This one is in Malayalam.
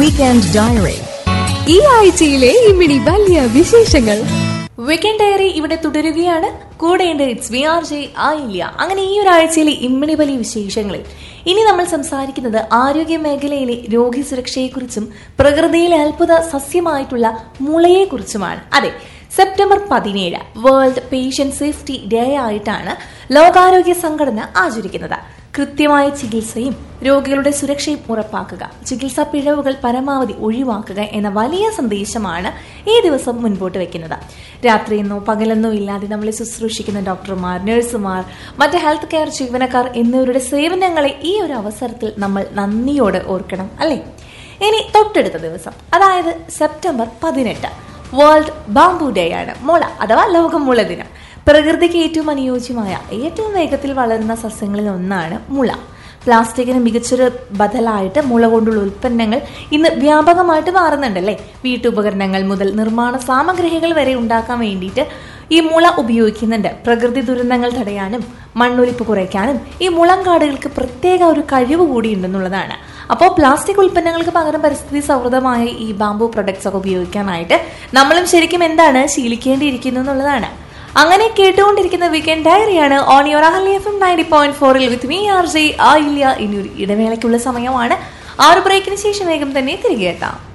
വീക്കെൻഡ് ഡയറി ഈ ആഴ്ചയിലെ ഇമ്മിണി വലിയ വിശേഷങ്ങൾ വീക്കെൻഡ് ഡയറി ഇവിടെ തുടരുകയാണ് കൂടെയുണ്ട് ഇറ്റ്സ് വി ആർ ജെ ആയില്ല അങ്ങനെ ഈ ഒരാഴ്ചയിലെ ഇമ്മിണി വലിയ വിശേഷങ്ങളിൽ ഇനി നമ്മൾ സംസാരിക്കുന്നത് ആരോഗ്യ മേഖലയിലെ രോഗി സുരക്ഷയെക്കുറിച്ചും പ്രകൃതിയിലെ അത്ഭുത സസ്യമായിട്ടുള്ള മുളയെക്കുറിച്ചുമാണ് അതെ സെപ്റ്റംബർ പതിനേഴ് വേൾഡ് പേഷ്യന്റ് സേഫ്റ്റി ഡേ ആയിട്ടാണ് ലോകാരോഗ്യ സംഘടന ആചരിക്കുന്നത് കൃത്യമായ ചികിത്സയും രോഗികളുടെ സുരക്ഷയും ഉറപ്പാക്കുക ചികിത്സാ പിഴവുകൾ പരമാവധി ഒഴിവാക്കുക എന്ന വലിയ സന്ദേശമാണ് ഈ ദിവസം മുൻപോട്ട് വെക്കുന്നത് രാത്രിയെന്നോ പകലെന്നോ ഇല്ലാതെ നമ്മളെ ശുശ്രൂഷിക്കുന്ന ഡോക്ടർമാർ നഴ്സുമാർ മറ്റ് ഹെൽത്ത് കെയർ ജീവനക്കാർ എന്നിവരുടെ സേവനങ്ങളെ ഈ ഒരു അവസരത്തിൽ നമ്മൾ നന്ദിയോടെ ഓർക്കണം അല്ലേ ഇനി തൊട്ടടുത്ത ദിവസം അതായത് സെപ്റ്റംബർ പതിനെട്ട് വേൾഡ് ബാംബു ഡേ ആണ് മുള അഥവാ ലോകം മുള ദിനം പ്രകൃതിക്ക് ഏറ്റവും അനുയോജ്യമായ ഏറ്റവും വേഗത്തിൽ വളരുന്ന സസ്യങ്ങളിൽ ഒന്നാണ് മുള പ്ലാസ്റ്റിക്കിന് മികച്ചൊരു ബദലായിട്ട് മുള കൊണ്ടുള്ള ഉൽപ്പന്നങ്ങൾ ഇന്ന് വ്യാപകമായിട്ട് മാറുന്നുണ്ടല്ലേ വീട്ടുപകരണങ്ങൾ മുതൽ നിർമ്മാണ സാമഗ്രികൾ വരെ ഉണ്ടാക്കാൻ വേണ്ടിയിട്ട് ഈ മുള ഉപയോഗിക്കുന്നുണ്ട് പ്രകൃതി ദുരന്തങ്ങൾ തടയാനും മണ്ണൊലിപ്പ് കുറയ്ക്കാനും ഈ മുളങ്കാടുകൾക്ക് പ്രത്യേക ഒരു കഴിവ് കൂടി ഉണ്ടെന്നുള്ളതാണ് അപ്പോൾ പ്ലാസ്റ്റിക് ഉൽപ്പന്നങ്ങൾക്ക് പകരം പരിസ്ഥിതി സൗഹൃദമായ ഈ ബാംബു പ്രൊഡക്ട്സ് ഒക്കെ ഉപയോഗിക്കാനായിട്ട് നമ്മളും ശരിക്കും എന്താണ് ശീലിക്കേണ്ടിയിരിക്കുന്നു എന്നുള്ളതാണ് അങ്ങനെ കേട്ടുകൊണ്ടിരിക്കുന്ന വീക്കെൻഡ് ഡയറിയാണ് on your Ahali F M ninety point ഫോറിൽ വിത്ത് മീ ആർ ജെ ആയില്ല ഇനി ഒരു ഇടവേളയ്ക്കുള്ള സമയമാണ് ആ ഒരു ബ്രേക്കിന് ശേഷം വേഗം തന്നെ തിരികെ എത്താം